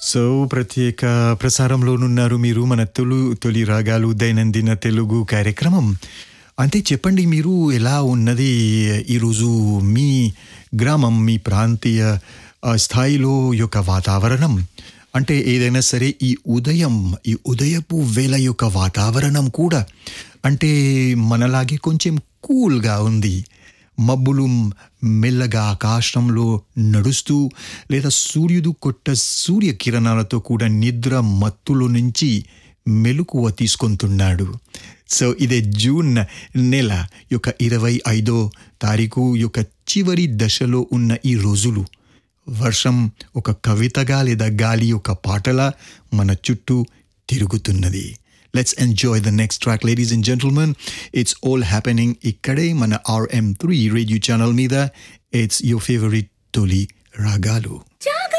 so ప్రత్యేక ప్రసారంలోనున్నారు మీరు మన తొలి తొలి రాగాలు దైనందిన తెలుగు కార్యక్రమం అంటే చెప్పండి మీరు ఎలా ఉన్నది ఈరోజు మీ గ్రామం మీ ప్రాంతీయ ఆ, స్థాయిలో యొక్క వాతావరణం అంటే ఏదైనా సరే ఈ ఉదయం ఈ ఉదయపు వేళ యొక్క వాతావరణం కూడా అంటే మనలాగే కొంచెం కూల్గా ఉంది మబ్బులు మెల్లగా ఆకాశంలో నడుస్తూ లేదా సూర్యుడు కొట్ట సూర్యకిరణాలతో కూడా నిద్ర మత్తులో నుంచి మెలకువ తీసుకుంటున్నాడు సో ఇదే జూన్ నెల యొక్క ఇరవై ఐదో తారీఖు యొక్క చివరి దశలో ఉన్న ఈ రోజులు వర్షం ఒక కవితగా లేదా గాలి ఒక పాటలా మన చుట్టూ తిరుగుతున్నది let's enjoy the next track ladies and gentlemen it's all happening ఇక్కడే మన ఆర్ఎం త్రీ రేడియో ఛానల్ మీద ఇట్స్ యువర్ ఫేవరెట్ తొలి రాగాలు జాగ